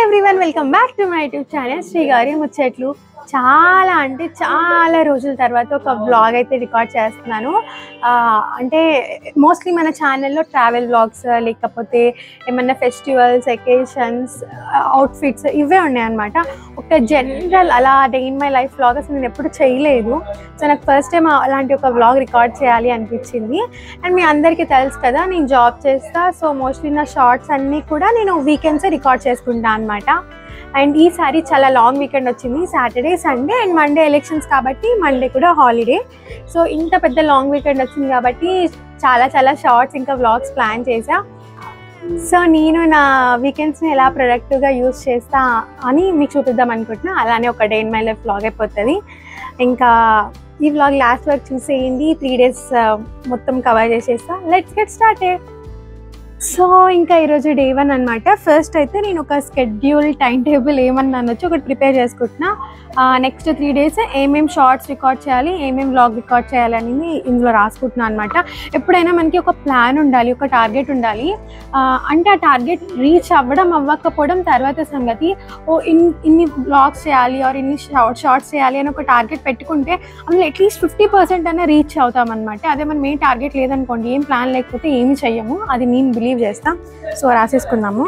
Everyone welcome back to my YouTube channel Sri గారి ముచ్చట్లు చాలా అంటే చాలా రోజుల తర్వాత ఒక బ్లాగ్ అయితే రికార్డ్ చేస్తున్నాను ఆ, అంటే మోస్ట్లీ మన ఛానల్లో ట్రావెల్ బ్లాగ్స్ లేకపోతే ఏమన్నా ఫెస్టివల్స్ ఎకేషన్స్ అవుట్ఫిట్స్ ఇవే ఉన్నాయి అనమాట ఒక జనరల్ అలా day in my life blog అసలు నేను ఎప్పుడు చేయలేదు సో నాకు ఫస్ట్ టైం అలాంటి ఒక బ్లాగ్ రికార్డ్ చేయాలి అనిపించింది అండ్ మీ అందరికీ తెలుసు కదా నేను జాబ్ చేస్తా సో మోస్ట్లీ నా షార్ట్స్ అన్నీ కూడా నేను వీకెండ్సే రికార్డ్ చేసుకుంటా అనమాట అండ్ ఈసారి చాలా లాంగ్ వీకెండ్ వచ్చింది Saturday Sunday and Monday elections కాబట్టి మండే కూడా హాలిడే సో ఇంత పెద్ద లాంగ్ వీకెండ్ వచ్చింది కాబట్టి చాలా చాలా షార్ట్స్ ఇంకా వ్లాగ్స్ ప్లాన్ చేసా సో నేను నా వీకెండ్స్ని ఎలా ప్రొడక్టివ్గా యూస్ చేస్తా అని మీకు చూపిద్దాం అనుకుంటున్నా అలానే ఒక day in my life vlog అయిపోతుంది ఇంకా ఈ వ్లాగ్ లాస్ట్ వరకు చూసేయండి త్రీ డేస్ మొత్తం కవర్ చేసేస్తా లెట్స్ గెట్ స్టార్టెడ్ సో ఇంకా ఈరోజు డే వన్ అనమాట ఫస్ట్ అయితే నేను ఒక స్కెడ్యూల్ టైం టేబుల్ ఏమన్నా అనొచ్చు ఒకటి ప్రిపేర్ చేసుకుంటున్నా నెక్స్ట్ త్రీ డేస్ ఏమేమి షార్ట్స్ రికార్డ్ చేయాలి ఏమేమి వ్లాగ్ రికార్డ్ చేయాలి అనేది ఇందులో రాసుకుంటున్నాను అనమాట ఎప్పుడైనా మనకి ఒక ప్లాన్ ఉండాలి ఒక టార్గెట్ ఉండాలి ఆ, అంటే ఆ టార్గెట్ రీచ్ అవ్వడం అవ్వకపోవడం తర్వాత సంగతి ఓ ఇన్ ఇన్ని వ్లాగ్స్ చేయాలి ఆర్ ఇన్ని షార్ట్ షార్ట్స్ చేయాలి అని ఒక టార్గెట్ పెట్టుకుంటే అందులో అట్లీస్ట్ ఫిఫ్టీ పర్సెంట్ అయినా రీచ్ అవుతాం అనమాట అదే మనం ఏం టార్గెట్ లేదనుకోండి ఏం ప్లాన్ లేకపోతే ఏమి చెయ్యము అది నేను బిలీవ్ చేస్తా సో రాసేసుకుందాము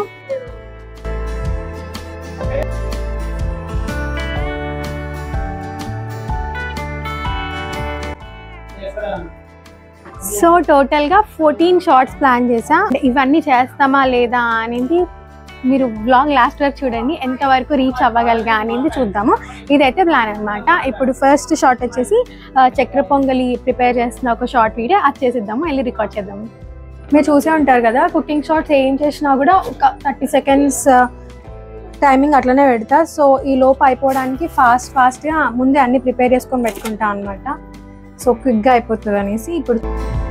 సో టోటల్గా ఫోర్టీన్ షార్ట్స్ ప్లాన్ చేసా ఇవన్నీ చేస్తామా లేదా అనేది మీరు బ్లాగ్ లాస్ట్ వరకు చూడండి ఎంతవరకు రీచ్ అవ్వగలిగా అనేది చూద్దాము ఇదైతే ప్లాన్ అనమాట ఇప్పుడు ఫస్ట్ షార్ట్ వచ్చేసి ఆ, చక్కెర పొంగలి ప్రిపేర్ చేస్తున్న ఒక షార్ట్ వీడియో అది చేసేద్దాము వెళ్ళి రికార్డ్ చేద్దాము మీరు చూసే ఉంటారు కదా కుకింగ్ షార్ట్స్ ఏం చేసినా కూడా ఒక థర్టీ సెకండ్స్ టైమింగ్ అట్లనే పెడతా సో ఈ లోపు అయిపోవడానికి ఫాస్ట్ ఫాస్ట్గా ముందే అన్ని ప్రిపేర్ చేసుకొని పెట్టుకుంటా అనమాట సో క్విక్గా అయిపోతుంది అనేసి ఇప్పుడు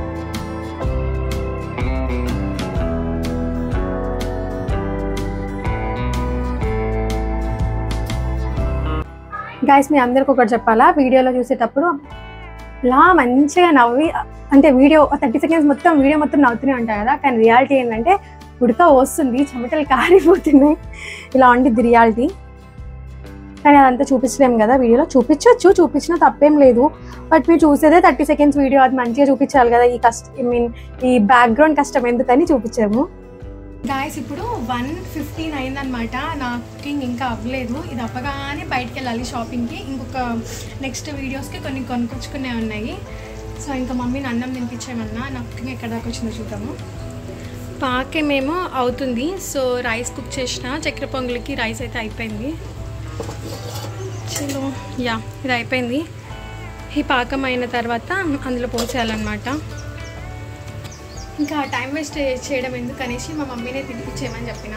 గైస్ మీ అందరికి ఒకటి చెప్పాలా వీడియోలో చూసేటప్పుడు ఇలా మంచిగా నవ్వి అంటే వీడియో థర్టీ సెకండ్స్ మొత్తం వీడియో మొత్తం నవ్వుతూనే ఉంటాయి కదా కానీ రియాలిటీ ఏంటంటే ఉడక వస్తుంది చెమటలు కారిపోతున్నాయి ఇలా ఉంటుంది రియాలిటీ కానీ అదంతా చూపించలేము కదా వీడియోలో చూపించవచ్చు చూపించినా తప్పేం లేదు బట్ మీరు చూసేదే థర్టీ సెకండ్స్ వీడియో అది మంచిగా చూపించాలి కదా ఈ కష్ట ఐ మీన్ ఈ బ్యాక్గ్రౌండ్ కష్టం ఎందుకని చూపించాము గాయస్ ఇప్పుడు వన్ ఫిఫ్టీన్ అయిందనమాట నా కుకింగ్ ఇంకా అవ్వలేదు ఇది అవ్వగానే బయటకు వెళ్ళాలి షాపింగ్కి ఇంకొక నెక్స్ట్ వీడియోస్కి కొన్ని కొనుక్కొచ్చుకునే ఉన్నాయి సో ఇంకా మమ్మీని అన్నం తినిపించేమన్నా నా కుకింగ్ ఎక్కడ దాకా వచ్చిందో చూద్దాము పాకేమేమో అవుతుంది సో రైస్ కుక్ చేసిన చక్కెర పొంగలికి రైస్ అయితే అయిపోయింది చలో యా ఇది అయిపోయింది ఈ పాకం అయిన తర్వాత అందులో పోసేయాలన్నమాట ఇంకా టైం వేస్ట్ చేయడం ఎందుకు అనేసి మా మమ్మీనే తినిపించేయమని చెప్పిన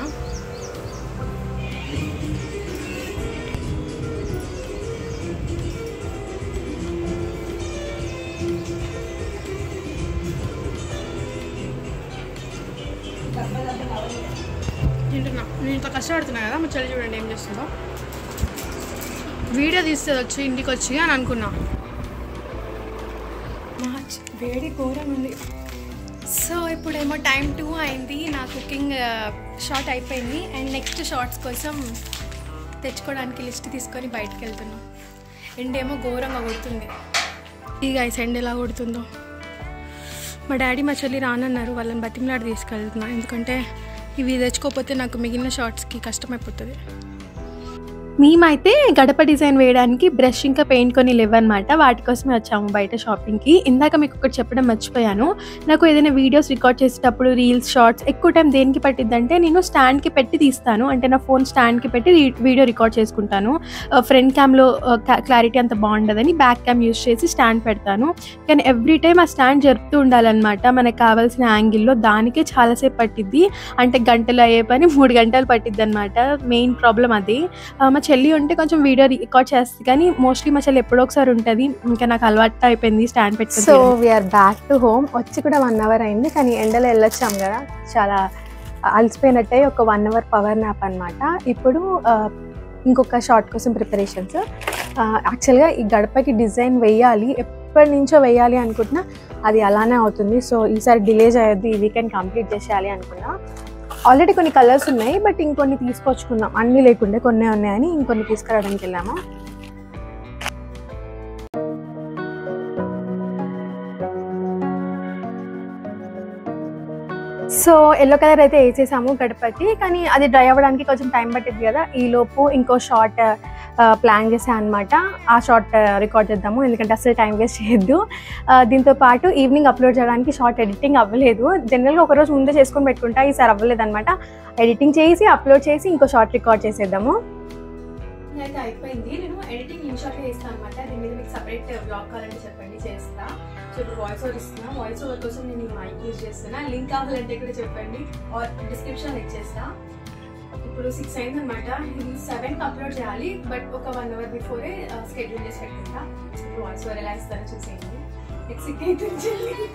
తింటున్నా నేను ఇంత కష్టపడుతున్నా కదా మా చెల్లి చూడండి ఏం చేస్తుందో వీడియో తీస్తే వచ్చి ఇంటికి వచ్చి అని అనుకున్నా మా చ- వేడి ఘోరంగా ఉంది సో ఇప్పుడేమో టైం టూ అయింది నా కుకింగ్ షార్ట్ అయిపోయింది అండ్ నెక్స్ట్ షార్ట్స్ కోసం తెచ్చుకోవడానికి లిస్ట్ తీసుకొని బయటకు వెళ్తున్నాం ఎండ ఏమో ఘోరంగా కొడుతుంది ఈ గైస్ ఎండ ఎలా కొడుతుందో మా డాడీ మా చెల్లి రానన్నారు వాళ్ళని బతిమలాడి తీసుకెళ్తున్నా ఎందుకంటే ఇవి తెచ్చుకోకపోతే నాకు మిగిలిన షార్ట్స్కి కష్టమైపోతుంది మేమైతే గడప డిజైన్ వేయడానికి బ్రష్ ఇంకా పెయింట్ కొని లేవన్నమాట వాటి కోసమే వచ్చాము బయట షాపింగ్కి ఇందాక మీకు ఒకటి చెప్పడం మర్చిపోయాను నాకు ఏదైనా వీడియోస్ రికార్డ్ చేసేటప్పుడు రీల్స్ షార్ట్స్ ఎక్కువ టైం దేనికి పట్టిద్దంటే నేను స్టాండ్కి పెట్టి తీస్తాను అంటే నా ఫోన్ స్టాండ్కి పెట్టి వీడియో రికార్డ్ చేసుకుంటాను ఫ్రంట్ క్యామ్లో క్లారిటీ అంత బాగుండదని బ్యాక్ క్యామ్ యూస్ చేసి స్టాండ్ పెడతాను కానీ ఎవ్రీ టైం ఆ స్టాండ్ జరుపుతూ ఉండాలన్నమాట మనకు కావాల్సిన యాంగిల్లో దానికే చాలాసేపు పట్టిద్ది అంటే గంటలు అయ్యే పని మూడు గంటలు పట్టిద్ది అనమాట మెయిన్ ప్రాబ్లం అది ఆ, మా చెల్లి ఉంటే కొంచెం వీడియో రికార్డ్ చేస్తుంది కానీ మోస్ట్లీ మా చెల్లి ఎప్పుడో ఒకసారి ఉంటుంది ఇంకా నాకు అలవాటు అయిపోయింది స్టాండ్ పెట్టుకుని so we are back to home వచ్చి కూడా వన్ అవర్ అయింది కానీ ఎండలో వెళ్ళొచ్చాం కదా చాలా అలసిపోయినట్టే ఒక వన్ అవర్ పవర్ నాప్ అనమాట ఇప్పుడు ఆ, ఇంకొక షార్ట్ కోసం ప్రిపరేషన్స్ యాక్చువల్గా ఈ గడపకి డిజైన్ వేయాలి ఎప్పటి నుంచో వేయాలి అనుకుంటున్నా అది అలానే అవుతుంది సో ఈసారి డిలే చేయొద్దు ఈ వీకెండ్ కంప్లీట్ చేసేయాలి అనుకున్నా ఆల్రెడీ కొన్ని కలర్స్ ఉన్నాయి బట్ ఇంకొన్ని తీసుకొచ్చుకున్నాం అన్నీ లేకుండే కొన్ని ఉన్నాయని ఇంకొన్ని తీసుకురావడానికి వెళ్ళాము సో ఎల్లో కలర్ అయితే వేసేసాము గడపకి కానీ అది డ్రై అవ్వడానికి కొంచెం టైం పట్టింది కదా ఈ లోపు ఇంకో షార్ట్ ప్లాన్ చేసాను అనమాట ఆ షార్ట్ రికార్డ్ చేద్దాము ఎందుకంటే అసలు టైం వేస్ట్ చేయొద్దు ఆ, దీంతో పాటు ఈవినింగ్ అప్లోడ్ చేయడానికి షార్ట్ ఎడిటింగ్ అవ్వలేదు జనరల్గా ఒక రోజు ముందే చేసుకొని పెట్టుకుంటా ఈసారి అవ్వలేదు అనమాట ఎడిటింగ్ చేసి అప్లోడ్ చేసి ఇంకో షార్ట్ రికార్డ్ చేసేద్దాము అయితే అయిపోయింది నేను ఎడిటింగ్ ఇన్ షార్ట్ చేస్తాను అనమాట దీని మీద మీకు సపరేట్ బ్లాగ్ కావాలంటే చెప్పండి చేస్తా సో ఇప్పుడు వాయిస్ ఓవర్ ఇస్తున్నా వాయిస్ ఓవర్ కోసం నేను ఈ మైక్ యూజ్ చేస్తున్నా లింక్ కావాలంటే కూడా చెప్పండి ఆర్ డిస్క్రిప్షన్ ఇచ్చేస్తా ఇప్పుడు సిక్స్ అయింది అనమాట ఇది సెవెన్కి అప్లోడ్ చేయాలి బట్ ఒక వన్ అవర్ బిఫోరే స్కెడ్యూల్ చేసి పెట్టుకుంటా ఇప్పుడు వాయిస్ ఓవర్ ఎలా ఇస్తారో చూసేయండి ఎక్సిక్ అవుతుంది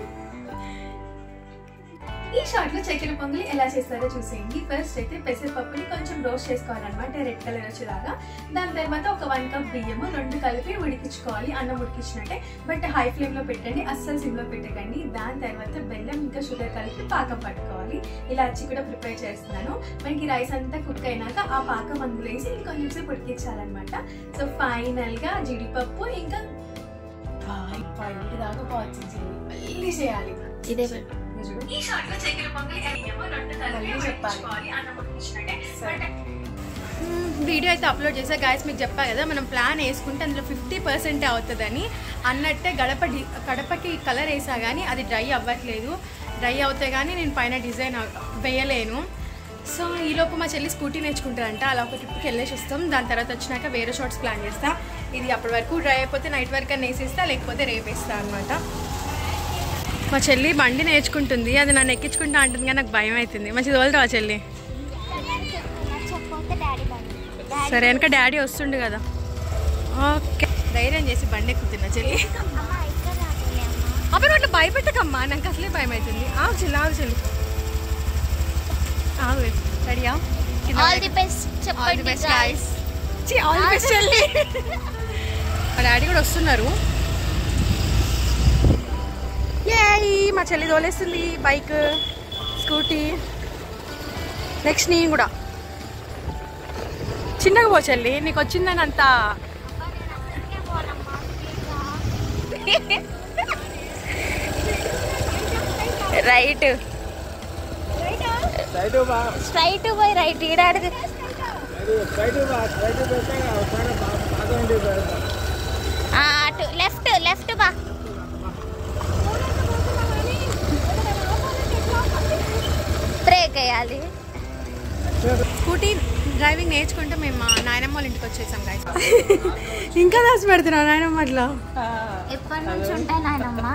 ఈ షార్ట్ లో చక్కెర పొంగలి ఎలా చేస్తారో చూసేయండి ఫస్ట్ అయితే పెసరపప్పుని కొంచెం రోస్ట్ చేసుకోవాలన్నమాట రెడ్ కలర్ వచ్చేలాగా దాని తర్వాత ఒక వన్ కప్ బియ్యము రెండు కలిపి ఉడికించుకోవాలి అన్నం ఉడికించినట్టే బట్ హై ఫ్లేమ్ లో పెట్టండి అస్సలు సిమ్ లో పెట్టకండి దాని తర్వాత బెల్లం ఇంకా షుగర్ కలిపి పాకం పట్టుకోవాలి ఇలా వచ్చి కూడా ప్రిపేర్ చేస్తున్నాను మనకి రైస్ అంతా కుక్ అయినాక ఆ పాకం అందులో వేసి ఇంకొంచెం సేపు ఉడికించాలన్నమాట సో ఫైనల్ గా జీడిపప్పు ఇంకా ఇంటి దాకా పోవచ్చు మళ్ళీ చేయాలి ఇదే ఈ షార్ట్ లో చక్కెర పొంగలి అయ్యాము రెండు కలిపి ఉడికించుకోవాలి అన్నం ఉడికించినట్టే వీడియో అయితే అప్లోడ్ చేసా గాయస్ మీకు చెప్పా కదా మనం ప్లాన్ వేసుకుంటే అందులో ఫిఫ్టీ పర్సెంట్ అవుతుందని అన్నట్టే గడప డి- గడపకి కలర్ వేసా కానీ అది డ్రై అవ్వట్లేదు డ్రై అవుతే కానీ నేను పైన డిజైన్ అవ్- వేయలేను సో ఈలోపు మా చెల్లి స్కూటీ నేర్చుకుంటారంట అలా ఒక ట్రిప్కి వెళ్ళేసి వస్తాం దాని తర్వాత వచ్చినాక వేరే షార్ట్స్ ప్లాన్ చేస్తా ఇది అప్పటి వరకు డ్రై అయిపోతే నైట్ వరకు అని వేసేస్తా లేకపోతే రేపు వేస్తా అనమాట మా చెల్లి బండి నేర్చుకుంటుంది అది నన్ను ఎక్కించుకుంటా అంటుంది కానీ నాకు భయం అవుతుంది మంచిది వదలరా చెల్లి చెప్పకపోతే డాడీ బండి సరే వెనక డాడీ వస్తుండు కదా ఓకే ధైర్యం చేసి బండి ఎక్కుతున్నా చెల్లి అమ్మ ఇక్కడ రావాలి అమ్మ అప్పుడు అట్లా భయపెట్టకమ్మా నాకు అసలే భయం అవుతుంది ఆగు చెల్లి ఆగు చెల్లి ఆగు రెడీయా all the best all the చెప్పండి best guys. Guys all the best చెల్లి మా డాడీ కూడా వస్తున్నారు ఏయ్ మా చెల్లి తోలేస్తుంది బైక్ స్కూటీ నెక్స్ట్ నేను కూడా చిన్నగా పో చెల్లి నీకు వచ్చిందని అంత రైట్ స్ట్రైట్ పోయి రైట్ ఈడాడిది ఆ, అటు లెఫ్ట్ లెఫ్ట్ బా బ్రేక్ వేయాలి స్కూటీ డ్రైవింగ్ నేర్చుకుంటే మేము మా నాయనమ్మ వాళ్ళ ఇంటికి వచ్చేసాం గాయస్ ఇంకా దాచి పెడుతున్నావు నాయనమ్మ అట్లా ఎప్పటి నుంచి ఉంటాయి నాయనమ్మ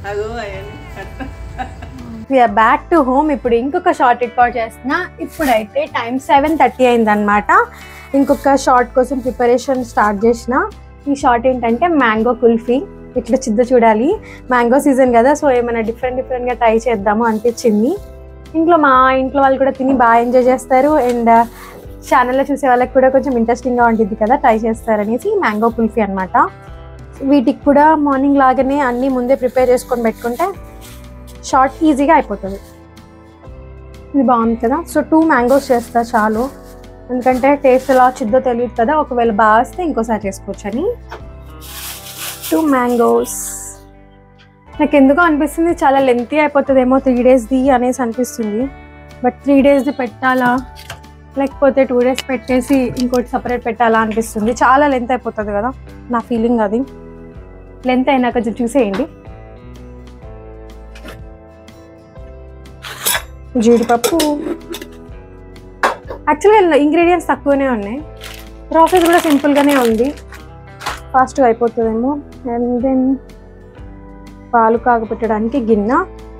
వీఆర్ బ్యాక్ టు హోమ్ ఇప్పుడు ఇంకొక షార్ట్ రికార్డ్ చేస్తున్నా ఇప్పుడైతే టైం సెవెన్ థర్టీ అయిందనమాట ఇంకొక షార్ట్ కోసం ప్రిపరేషన్ స్టార్ట్ చేసిన ఈ షార్ట్ ఏంటంటే మ్యాంగో కుల్ఫీ ఇట్లా చిద్ద చూడాలి మ్యాంగో సీజన్ కదా సో ఏమైనా డిఫరెంట్ డిఫరెంట్గా ట్రై చేద్దాము అనిపించింది ఇంట్లో మా ఇంట్లో వాళ్ళు కూడా తిని బాగా ఎంజాయ్ చేస్తారు అండ్ ఛానల్లో చూసే వాళ్ళకి కూడా కొంచెం ఇంట్రెస్టింగ్గా ఉంటుంది కదా ట్రై చేస్తారనేసి మ్యాంగో కుల్ఫీ అనమాట వీటికి కూడా మార్నింగ్ లాగానే అన్నీ ముందే ప్రిపేర్ చేసుకొని పెట్టుకుంటే షార్ట్ ఈజీగా అయిపోతుంది ఇది బాగుంది కదా సో టూ మ్యాంగోస్ చేస్తా చాలు ఎందుకంటే టేస్ట్ ఎలా వచ్చిద్దో తెలియదు కదా ఒకవేళ బాగా వస్తే ఇంకోసారి చేసుకోవచ్చు అని టూ మ్యాంగోస్ నాకు ఎందుకో అనిపిస్తుంది చాలా లెంతీ అయిపోతుందేమో త్రీ డేస్ది అనేసి అనిపిస్తుంది బట్ త్రీ డేస్ది పెట్టాలా లేకపోతే టూ డేస్ పెట్టేసి ఇంకోటి సపరేట్ పెట్టాలా అనిపిస్తుంది చాలా లెంత్ అయిపోతుంది కదా నా ఫీలింగ్ అది లెంత్ అయినా కొంచెం చూసేయండి జీడిపప్పు యాక్చువల్గా ఇంగ్రీడియంట్స్ తక్కువనే ఉన్నాయి ప్రాసెస్ కూడా సింపుల్గానే ఉంది ఫాస్ట్గా అయిపోతుందేమో అండ్ దెన్ పాలు కాగపెట్టడానికి గిన్నె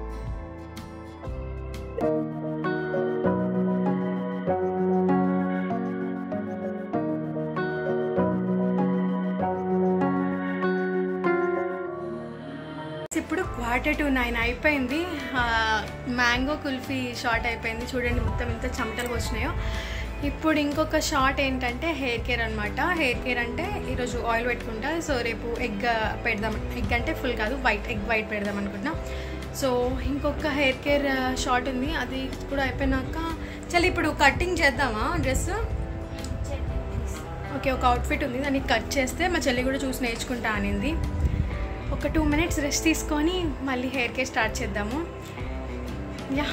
ఇప్పుడు క్వార్టర్ టు నైన్ అయిపోయింది మ్యాంగో కుల్ఫీ షార్ట్ అయిపోయింది చూడండి మొత్తం ఎంత చెమటలు వచ్చినాయో ఇప్పుడు ఇంకొక షార్ట్ ఏంటంటే హెయిర్ కేర్ అనమాట హెయిర్ కేర్ అంటే ఈరోజు ఆయిల్ పెట్టుకుంటా సో రేపు ఎగ్ పెడదాం ఎగ్ అంటే ఫుల్ కాదు వైట్ ఎగ్ వైట్ పెడదాం అనుకుంటున్నా సో ఇంకొక హెయిర్ కేర్ షార్ట్ ఉంది అది కూడా అయిపోయినాక చల్ ఇప్పుడు కటింగ్ చేద్దామా డ్రెస్ ఓకే ఒక అవుట్ఫిట్ ఉంది దాన్ని కట్ చేస్తే మా చెల్లి కూడా చూసి నేర్చుకుంటా అనింది ఒక టూ మినిట్స్ రెస్ట్ తీసుకొని మళ్ళీ హెయిర్ కేర్ స్టార్ట్ చేద్దాము yeah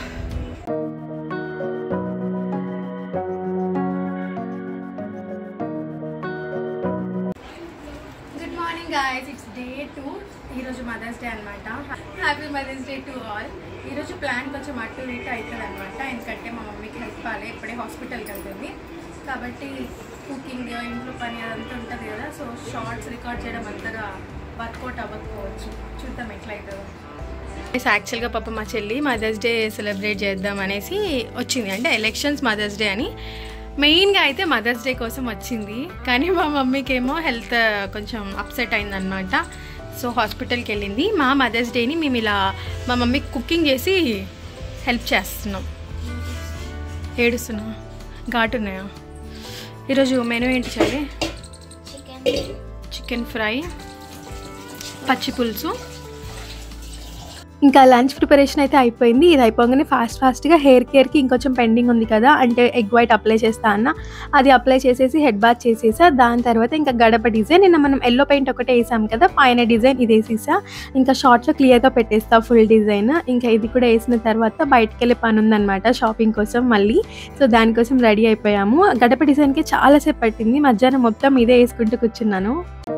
good morning guys it's day two ఈరోజు మదర్స్ డే అనమాట happy mother's day to all ఈరోజు ప్లాన్ కొంచెం అటు ఇటు అవుతుంది అనమాట ఎందుకంటే మా మమ్మీకి హెల్ప్ కాలే ఇప్పుడే హాస్పిటల్కి వెళ్తుంది కాబట్టి కుకింగ్ ఇంట్లో పని అదంతా ఉంటుంది కదా సో షార్ట్స్ రికార్డ్ చేయడం అంతగా వర్కౌట్ అవ్వకపోవచ్చు చూద్దాం ఎట్లయితుందో యాక్చువల్గా పాప మా చెల్లి మదర్స్ డే సెలబ్రేట్ చేద్దాం అనేసి వచ్చింది అంటే ఎలక్షన్స్ మదర్స్ డే అని మెయిన్గా అయితే మదర్స్ డే కోసం వచ్చింది కానీ మా మమ్మీకి ఏమో హెల్త్ కొంచెం అప్సెట్ అయిందనమాట సో హాస్పిటల్కి వెళ్ళింది మా మదర్స్ డేని మేము ఇలా మా మమ్మీకి కుకింగ్ చేసి హెల్ప్ చేస్తున్నాం ఏడుస్తున్నా ఘాటున్నాయా ఈరోజు మెనూ ఏంటి చెల్లి చికెన్ చికెన్ ఫ్రై పచ్చి పులుసు ఇంకా లంచ్ ప్రిపరేషన్ అయితే అయిపోయింది ఇది అయిపోగానే ఫాస్ట్ ఫాస్ట్గా హెయిర్ కేర్కి ఇంకొంచెం పెండింగ్ ఉంది కదా అంటే ఎగ్ వైట్ అప్లై చేస్తా అన్న అది అప్లై చేసేసి హెడ్ బాత్ చేసేసా దాని తర్వాత ఇంకా గడప డిజైన్ నిన్న మనం ఎల్లో పెయింట్ ఒకటే వేసాం కదా పైన డిజైన్ ఇది వేసేసా ఇంకా షార్ట్లో క్లియర్గా పెట్టేస్తా ఫుల్ డిజైన్ ఇంకా ఇది కూడా వేసిన తర్వాత బయటకు వెళ్ళే పని ఉందన్నమాట షాపింగ్ కోసం మళ్ళీ సో దానికోసం రెడీ అయిపోయాము గడప డిజైన్కి చాలాసేపు పట్టింది మధ్యాహ్నం మొత్తం ఇదే వేసుకుంటూ కూర్చున్నాను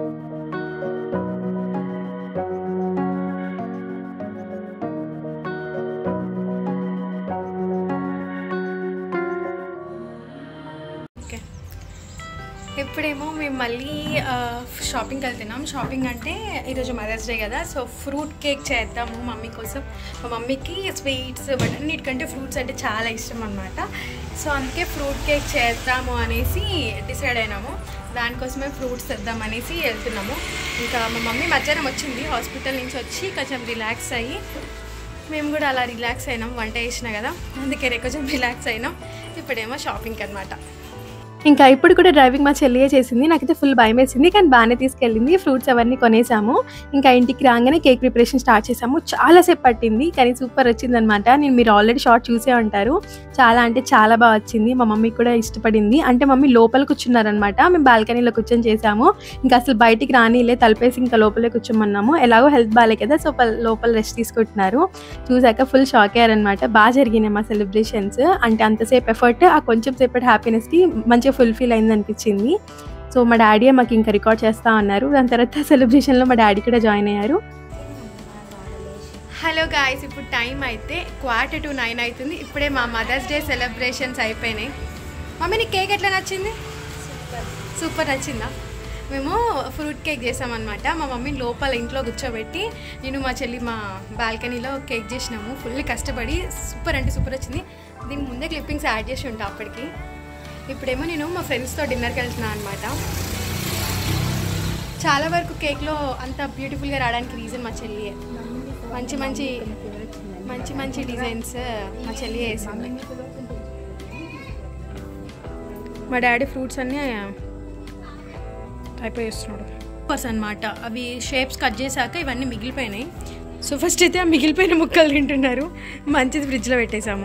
ఓకే ఇప్పుడేమో మేము మళ్ళీ ఆ, షాపింగ్కి వెళ్తున్నాం షాపింగ్ అంటే ఈరోజు మదర్స్ డే కదా సో ఫ్రూట్ కేక్ చేద్దాము మమ్మీ కోసం మా మమ్మీకి స్వీట్స్ బట్ అన్నిటికంటే ఫ్రూట్స్ అంటే చాలా ఇష్టం అనమాట సో అందుకే ఫ్రూట్ కేక్ చేద్దాము అనేసి డిసైడ్ అయినాము దానికోసమే ఫ్రూట్స్ తెద్దాం అనేసి వెళ్తున్నాము ఇంకా మా మమ్మీ మధ్యాహ్నం వచ్చింది హాస్పిటల్ నుంచి వచ్చి కొంచెం రిలాక్స్ అయ్యి మేము కూడా అలా రిలాక్స్ అయినాం వంట చేసిన కదా అందుకే రే కొంచెం రిలాక్స్ అయినాం ఇప్పుడేమో షాపింగ్ అనమాట ఇంకా ఇప్పుడు కూడా డ్రైవింగ్ మా చెల్లియే చేసింది నాకైతే ఫుల్ భయం వేసింది కానీ బాగానే తీసుకెళ్ళింది ఫ్రూట్స్ అవన్నీ కొనేసాము ఇంకా ఇంటికి రాగానే కేక్ ప్రిపరేషన్ స్టార్ట్ చేసాము చాలాసేపు పట్టింది కానీ సూపర్ వచ్చిందనమాట నేను మీరు ఆల్రెడీ షార్ట్ చూసే ఉంటారు చాలా అంటే చాలా బాగా వచ్చింది మా మమ్మీ కూడా ఇష్టపడింది అంటే మమ్మీ లోపల కూర్చున్నారనమాట మేము బాల్కనీలో కూర్చొని చేసాము ఇంకా అసలు బయటికి రానిలే తలపేసి ఇంకా లోపలే కూర్చోమన్నాము ఎలాగో హెల్త్ బాగాలే కదా సో పల్- లోపల రెస్ట్ తీసుకుంటున్నారు చూసాక ఫుల్ షాక్ అయ్యారనమాట బాగా జరిగినాయి మా సెలబ్రేషన్స్ అంటే అంతసేపు ఎఫర్ట్ ఆ కొంచెం సేపటి హ్యాపీనెస్కి మంచిగా ఫుల్ఫిల్ అయింది అనిపించింది సో మా డాడీ మాకు ఇంకా రికార్డ్ చేస్తా ఉన్నారు దాని తర్వాత సెలబ్రేషన్లో మా డాడీ కూడా జాయిన్ అయ్యారు హలో గాయస్ ఇప్పుడు టైం అయితే క్వార్టర్ టు నైన్ అవుతుంది ఇప్పుడే మా మదర్స్ డే సెలబ్రేషన్స్ అయిపోయినాయి మమ్మీ నీకు కేక్ ఎట్లా నచ్చింది సూపర్ నచ్చిందా మేము ఫ్రూట్ కేక్ చేసామన్నమాట మా మమ్మీ లోపల ఇంట్లో కూర్చోబెట్టి నేను మా చెల్లి మా బాల్కనీలో కేక్ చేసినాము ఫుల్ కష్టపడి సూపర్ అంటే సూపర్ వచ్చింది దీని ముందే క్లిప్పింగ్స్ యాడ్ చేసి ఉంటా అప్పటికి ఇప్పుడేమో నేను మా ఫ్రెండ్స్తో డిన్నర్కి వెళ్తున్నాను అనమాట చాలా వరకు కేక్లో అంత బ్యూటిఫుల్గా రావడానికి రీజన్ మా చెల్లియే మంచి మంచి మంచి మంచి డిజైన్స్ మా చెల్లి వేసింది మా డాడీ ఫ్రూట్స్ అన్నీ టైప్ చేస్తున్నాడు పర్స్ అనమాట అవి షేప్స్ కట్ చేశాక ఇవన్నీ మిగిలిపోయినాయి సో ఫస్ట్ అయితే ఆ మిగిలిపోయిన ముక్కలు తింటున్నారు మంచిది ఫ్రిడ్జ్లో పెట్టేశాము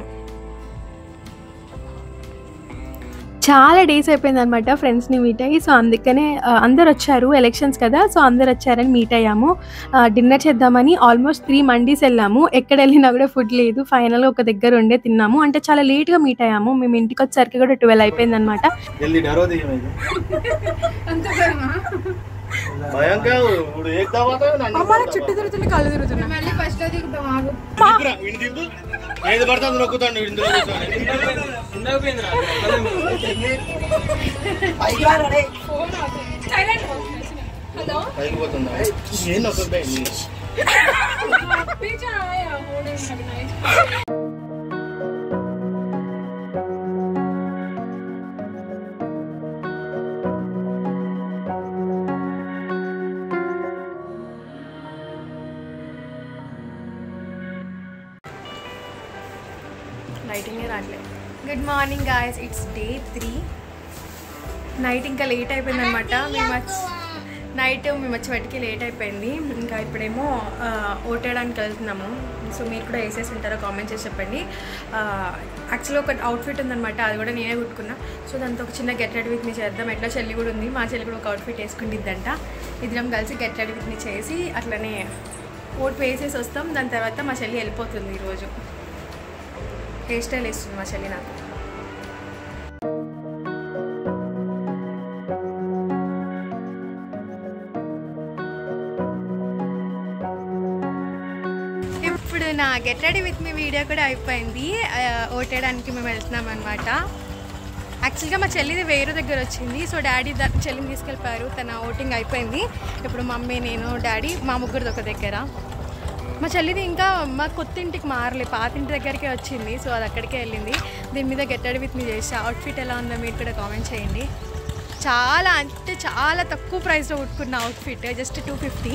చాలా డేస్ అయిపోయింది అనమాట ఫ్రెండ్స్ని మీట్ అయ్యి సో అందుకనే ఆ, అందరు వచ్చారు ఎలక్షన్స్ కదా సో అందరు వచ్చారని మీట్ అయ్యాము డిన్నర్ చేద్దామని ఆల్మోస్ట్ త్రీ మండీస్ వెళ్ళాము ఎక్కడ వెళ్ళినా కూడా ఫుడ్ లేదు ఫైనల్గా ఒక దగ్గర ఉండే తిన్నాము అంటే చాలా లేట్గా మీట్ అయ్యాము మేము ఇంటికి వచ్చేసరికి కూడా ట్వెల్వ్ అయిపోయింది అనమాట जल्दी डरो दी मैं భయం కాదు ఇప్పుడు ఏక్ దావా చుట్టూ తిరుగుతుంది కళ్ళు తిరుగుతున్నాయి మళ్ళీ ఫస్ట్ లో దిగుతాం వీడిని దింపు ఏది పడుతుంది నొక్కుతాడు ఇందులో పైకి పోతుందా ఏం నొక్కుతాయి లైటింగే రావట్లేదు good morning guys it's day three night ఇంకా లేట్ అయిపోయింది అనమాట మేము వచ్చి నైట్ మేము వచ్చేవాటికి లేట్ అయిపోయింది ఇంకా ఇప్పుడేమో ఆ, ఓటేయడానికి వెళ్తున్నాము సో మీరు కూడా వేసేసి ఉంటారో కామెంట్ చేసి చెప్పండి యాక్చువల్లీ ఒక అవుట్ఫిట్ ఉందన్నమాట అది కూడా నేనే కుట్టుకున్నా సో దాంతో ఒక చిన్న గెట్ రెడీ విత్ మీ చేద్దాం ఎట్లా చెల్లి కూడా ఉంది మా చెల్లి కూడా ఒక అవుట్ఫిట్ వేసుకుంటుందంట ఇద్దరం కలిసి గెట్ రెడీ విత్ మీ చేసి అట్లనే ఓట్ వేసేసి వస్తాం దాని తర్వాత మా చెల్లి వెళ్ళిపోతుంది ఈరోజు హెయిర్ స్టైల్ వేస్తుంది మా చెల్లి నాకు ఇప్పుడు నా get ready with me video కూడా అయిపోయింది ఆ, ఓటేయడానికి మేము వెళ్తున్నాం అనమాట యాక్చువల్గా మా చెల్లిది వేరే దగ్గర వచ్చింది సో డాడీ ద చెల్లిని తీసుకెళ్ళిపోయారు తన ఓటింగ్ అయిపోయింది ఇప్పుడు మమ్మీ నేను డాడీ మా ముగ్గురిది ఒక దగ్గర మా చెల్లిది ఇంకా మా కొత్త ఇంటికి మారలే పాత ఇంటి దగ్గరికే వచ్చింది సో అది అక్కడికే వెళ్ళింది దీని మీద గెట్టడి విత్ మీ చేసి అవుట్ఫిట్ ఎలా ఉందో మీరు కూడా కామెంట్ చేయండి చాలా అంటే చాలా తక్కువ ప్రైస్లో కుట్టుకున్న outfit just two fifty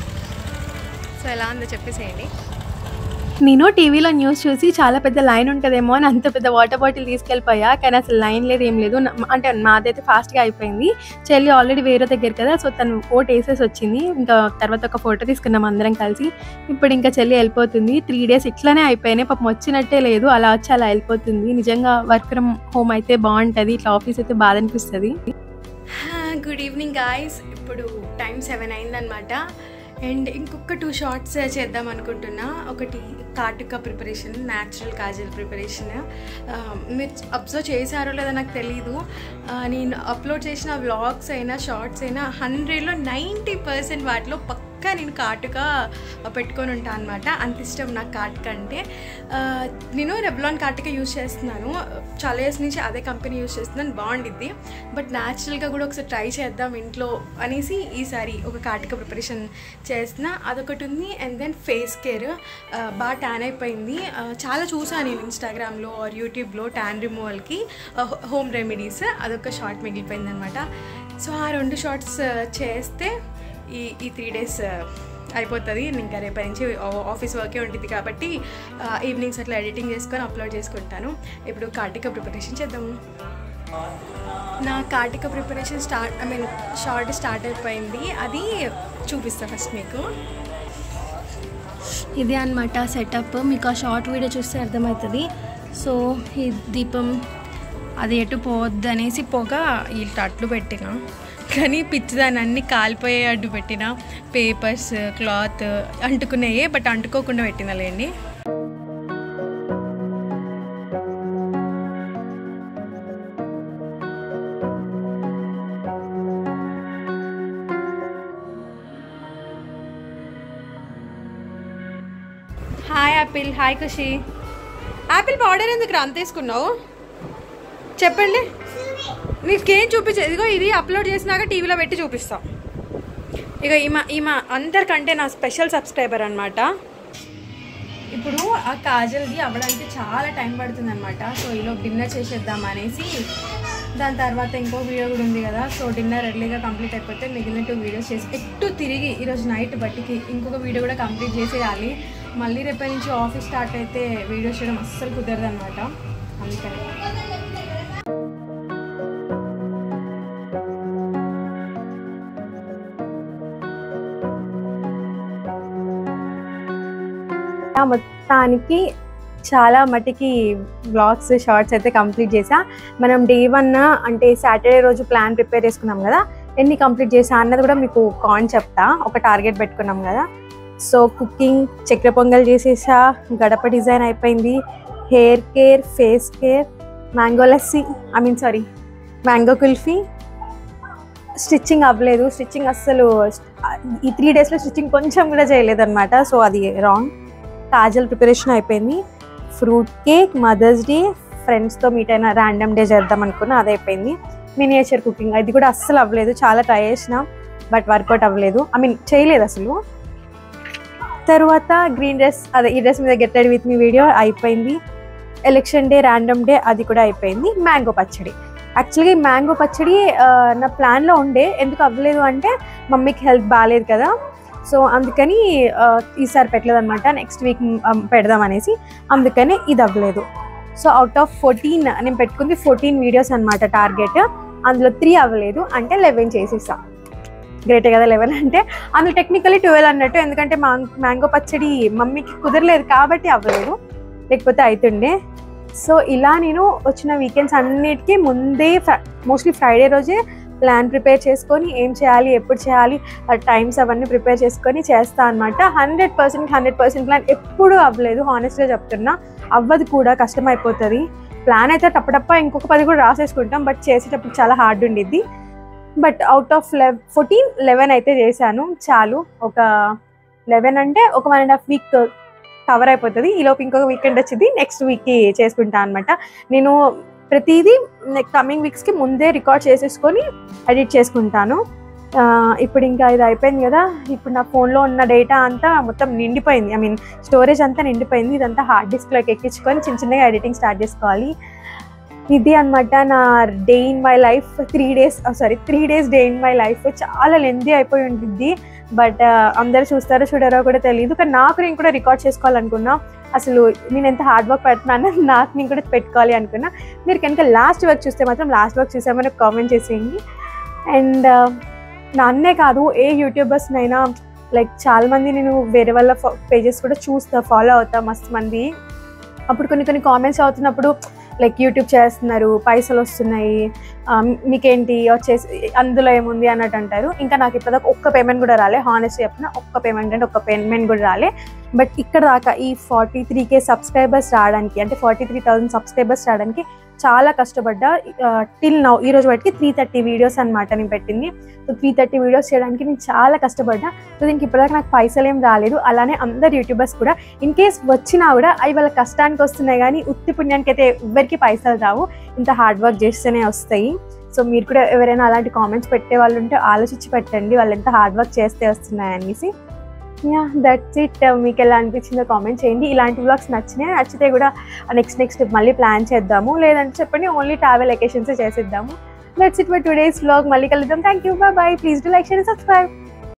so ఎలా ఉందో చెప్పేసేయండి నేను టీవీలో న్యూస్ చూసి చాలా పెద్ద లైన్ ఉంటుందేమో అని అంత పెద్ద వాటర్ బాటిల్ తీసుకెళ్ళిపోయా కానీ అసలు లైన్ లేదు ఏం లేదు నా- అంటే మాదైతే ఫాస్ట్గా అయిపోయింది చెల్లి ఆల్రెడీ వేరే దగ్గర కదా సో తను ఓట్ వేసేసి వచ్చింది ఇంకా తర్వాత ఒక ఫోటో తీసుకున్నాం అందరం కలిసి ఇప్పుడు ఇంకా చెల్లి వెళ్ళిపోతుంది త్రీ డేస్ ఇట్లానే అయిపోయినాయి పాపం వచ్చినట్టే లేదు అలా వచ్చి అలా వెళ్ళిపోతుంది నిజంగా వర్క్ ఫ్రమ్ హోమ్ అయితే బాగుంటుంది ఇట్లా ఆఫీస్ అయితే బాధ అనిపిస్తుంది గుడ్ ఈవినింగ్ గాయస్ ఇప్పుడు టైం సెవెన్ అయిందనమాట అండ్ ఇంకొక టూ షార్ట్స్ చేద్దాం అనుకుంటున్నా ఒకటి కాటుక ప్రిపరేషన్ న్యాచురల్ కాజల్ ప్రిపరేషన్ మీరు అబ్జర్వ్ చేశారో లేదో నాకు తెలీదు ఆ, నేను అప్లోడ్ చేసిన వ్లాగ్స్ అయినా షార్ట్స్ అయినా హండ్రెడ్లో నైంటీ పర్సెంట్ వాటిలో పక్కా నేను కాటుక పెట్టుకొని ఉంటాను అనమాట అంత ఇష్టం నాకు కాటుక అంటే ఆ, నేను రెబ్లాన్ కాటుక యూస్ చేస్తున్నాను చాలా ఇయర్స్ నుంచి అదే కంపెనీ యూస్ చేస్తున్నాను బాగుండిద్ది బట్ న్యాచురల్గా కూడా ఒకసారి ట్రై చేద్దాం ఇంట్లో అనేసి ఈసారి ఒక కాటుక ప్రిపరేషన్ చేస్తున్నా అదొకటి ఉంది అండ్ దెన్ ఫేస్ కేర్ బాగా ట్యాన్ అయిపోయింది ఆ, చాలా చూసాను నేను ఇన్స్టాగ్రామ్లో ఆర్ యూట్యూబ్లో ట్యాన్ రిమూవల్కి హోమ్ రెమెడీస్ అదొక షార్ట్ మిగిలిపోయింది అనమాట సో ఆ రెండు షార్ట్స్ చేస్తే ఈ ఈ త్రీ డేస్ అయిపోతుంది ఇంకా రేపటి నుంచి ఆ- ఆఫీస్ వర్కే ఉంటుంది కాబట్టి ఆ, ఈవినింగ్స్ అట్లా ఎడిటింగ్ చేసుకొని అప్లోడ్ చేసుకుంటాను ఇప్పుడు కార్టిక ప్రిపరేషన్ చేద్దాము నా కార్టిక preparation start I mean short start అయిపోయింది అది చూపిస్తా ఫస్ట్ మీకు ఇదే అనమాట సెటప్ మీకు ఆ షార్ట్ వీడియో చూస్తే అర్థమవుతుంది సో ఈ దీపం అది ఎటు పోవద్దు అనేసి పొగ ఇట్లా అట్లు పెట్టిన కానీ పిచ్చిదాన్ని అన్ని కాలిపోయే అడ్డు పెట్టిన పేపర్స్ క్లాత్ అంటుకున్నాయే బట్ అంటుకోకుండా పెట్టినలేండి hi apple hi Khushi apple powder ఎందుకు రా అంత తీసుకున్నావు చెప్పండి నీకేం చూపించే ఇదిగో ఇది అప్లోడ్ చేసినాక టీవీలో పెట్టి చూపిస్తాం ఇక ఈమె ఈమె అందరికంటే నా స్పెషల్ సబ్స్క్రైబర్ అనమాట ఇప్పుడు ఆ కాజల్ది అవ్వడానికి చాలా టైం పడుతుంది అనమాట సో ఈలో డిన్నర్ చేసేద్దాం అనేసి దాని తర్వాత ఇంకో వీడియో కూడా ఉంది కదా సో డిన్నర్ ఎర్లీగా కంప్లీట్ అయిపోతే మిగిలిన టూ వీడియోస్ చేసి ఎట్టు తిరిగి ఈరోజు నైట్ బట్టికి ఇంకొక వీడియో కూడా కంప్లీట్ చేసేయాలి మళ్ళీ రేపటి నుంచి ఆఫీస్ స్టార్ట్ అయితే వీడియోస్ చేయడం అస్సలు కుదరదు అనమాట అందుకని ఆ మొత్తానికి చాలా మటుకి బ్లాగ్స్ షార్ట్స్ అయితే కంప్లీట్ చేసా మనం డే వన్ అంటే సాటర్డే రోజు ప్లాన్ ప్రిపేర్ చేసుకున్నాం కదా ఎన్ని కంప్లీట్ చేసా అన్నది కూడా మీకు కాన్ చెప్తా ఒక టార్గెట్ పెట్టుకున్నాం కదా సో కుకింగ్ చక్కెర పొంగల్ చేసేసా గడప డిజైన్ అయిపోయింది hair care face care mango lassi I mean sorry mango kulfi stitching అవ్వలేదు స్టిచ్చింగ్ అస్సలు ఈ త్రీ డేస్లో స్టిచ్చింగ్ కొంచెం కూడా చేయలేదు అనమాట సో అది రాంగ్ కాజల్ ప్రిపరేషన్ అయిపోయింది ఫ్రూట్ కేక్ మదర్స్ డే ఫ్రెండ్స్తో మీట్ అయిన ర్యాండమ్ డే చేద్దాం అనుకున్నా అది అయిపోయింది మినియేచర్ కుకింగ్ అది కూడా అస్సలు అవ్వలేదు చాలా ట్రై చేసిన బట్ వర్కౌట్ అవ్వలేదు ఐ మీన్ చేయలేదు అసలు తర్వాత గ్రీన్ డ్రెస్ అదే ఈ డ్రెస్ మీద గెట్టెడ్ విత్ మీ వీడియో అయిపోయింది ఎలక్షన్ డే ర్యాండమ్ డే అది కూడా అయిపోయింది మ్యాంగో పచ్చడి యాక్చువల్గా ఈ మ్యాంగో పచ్చడి ఆ, నా ప్లాన్లో ఉండే ఎందుకు అవ్వలేదు అంటే మమ్మీకి హెల్త్ బాగాలేదు కదా సో అందుకని ఆ, ఈసారి పెట్టలేదు అనమాట నెక్స్ట్ వీక్ పెడదాం అనేసి అందుకని ఇది అవ్వలేదు సో అవుట్ ఆఫ్ ఫోర్టీన్ నేను పెట్టుకుంది ఫోర్టీన్ వీడియోస్ అనమాట టార్గెట్ అందులో త్రీ అవ్వలేదు అంటే లెవెన్ చేసేసా గ్రేటే కదా లెవెన్ అంటే అందులో టెక్నికలీ ట్వెల్వ్ అన్నట్టు ఎందుకంటే మా మ్యాంగో పచ్చడి మమ్మీకి కుదరలేదు కాబట్టి అవ్వలేదు లేకపోతే అవుతుండే సో ఇలా నేను వచ్చిన వీకెండ్స్ అన్నిటికీ ముందే మోస్ట్లీ ఫ్రైడే రోజే ప్లాన్ ప్రిపేర్ చేసుకొని ఏం చేయాలి ఎప్పుడు చేయాలి ఆ టైమ్స్ అవన్నీ ప్రిపేర్ చేసుకొని చేస్తా అనమాట hundred percent hundred percent plan ఎప్పుడూ అవ్వలేదు హానెస్ట్గా చెప్తున్నా అవ్వదు కూడా కష్టం అయిపోతుంది ప్లాన్ అయితే టప్పటప్ప ఇంకొక పది కూడా రాసేసుకుంటాం బట్ చేసేటప్పుడు చాలా హార్డ్ ఉండిద్ది బట్ అవుట్ ఆఫ్ లెవ్ ఫోర్టీన్ లెవెన్ అయితే చేశాను చాలు ఒక లెవెన్ అంటే ఒక one and half week cover అయిపోతుంది ఈలోపు ఇంకొక వీకెండ్ వచ్చింది నెక్స్ట్ వీక్కి చేసుకుంటా అనమాట నేను ప్రతిదీ కమింగ్ వీక్స్కి ముందే రికార్డ్ చేసేసుకొని ఎడిట్ చేసుకుంటాను ఆ, ఇప్పుడు ఇంకా ఇది అయిపోయింది కదా ఇప్పుడు నా ఫోన్లో ఉన్న డేటా అంతా మొత్తం నిండిపోయింది ఐ మీన్ స్టోరేజ్ అంతా నిండిపోయింది ఇదంతా హార్డ్ డిస్క్లోకి ఎక్కించుకొని చిన్న చిన్నగా ఎడిటింగ్ స్టార్ట్ చేసుకోవాలి ఇది అన్నమాట నా day in my life three days sorry three days day in my life చాలా లెందీ అయిపోయి ఉంటుంది బట్ అందరు చూస్తారో చూడారో కూడా తెలియదు కానీ నాకు నేను కూడా రికార్డ్ చేసుకోవాలనుకున్నా అసలు నేను ఎంత హార్డ్ వర్క్ పెడుతున్నానో నాకు నేను కూడా పెట్టుకోవాలి అనుకున్నా మీరు కనుక లాస్ట్ వర్క్ చూస్తే మాత్రం లాస్ట్ వర్క్ చూసామని కామెంట్ చేసేయండి అండ్ నన్నే కాదు ఏ యూట్యూబర్స్నైనా లైక్ చాలా మంది నేను వేరే వాళ్ళ పేజెస్ కూడా చూస్తా ఫాలో అవుతా మస్తు మంది అప్పుడు కొన్ని కొన్ని కామెంట్స్ అవుతున్నప్పుడు లైక్ యూట్యూబ్ చేస్తున్నారు పైసలు వస్తున్నాయి ఆ, మీకేంటి వచ్చేసి అందులో ఏముంది అన్నట్టు అంటారు ఇంకా నాకు ఇప్పటిదాకా ఒక్క పేమెంట్ కూడా రాలే హానెస్ట్ చెప్పిన ఒక్క పేమెంట్ అంటే ఒక్క పేమెంట్ కూడా రాలే బట్ ఇక్కడ దాకా ఈ ఫార్టీ త్రీ కే సబ్స్క్రైబర్స్ రావడానికి అంటే ఫార్టీ త్రీ థౌసండ్ సబ్స్క్రైబర్స్ రావడానికి చాలా కష్టపడ్డా టిల్ నౌ ఈ రోజు వాటికి త్రీ థర్టీ వీడియోస్ అనమాట నేను పెట్టింది సో త్రీ థర్టీ వీడియోస్ చేయడానికి నేను చాలా కష్టపడ్డా సో దీనికి ఇప్పటిదాకా నాకు పైసలు ఏం రాలేదు అలానే అందరు యూట్యూబర్స్ కూడా ఇన్ కేస్ వచ్చినా కూడా అవి వాళ్ళ కష్టానికి వస్తున్నాయి కానీ ఉత్తి పుణ్యానికి అయితే ఎవరికి పైసలు రావు ఇంత హార్డ్ వర్క్ చేస్తేనే వస్తాయి సో మీరు కూడా ఎవరైనా అలాంటి కామెంట్స్ పెట్టే వాళ్ళు ఉంటే ఆలోచించి పెట్టండి వాళ్ళు ఎంత హార్డ్ వర్క్ చేస్తే వస్తున్నాయి అనేసి యా దట్స్ ఇట్ మీకు ఎలా అనిపించిందో కామెంట్ చేయండి ఇలాంటి వ్లాగ్స్ నచ్చినాయి నచ్చితే కూడా నెక్స్ట్ నెక్స్ట్ మళ్ళీ ప్లాన్ చేద్దాము లేదంటే చెప్పండి ఓన్లీ ట్రావెల్ ఎకేషన్స్ చేసేద్దాము that's it for today's vlog మళ్ళీ కలుద్దాం thank you bye please do like share subscribe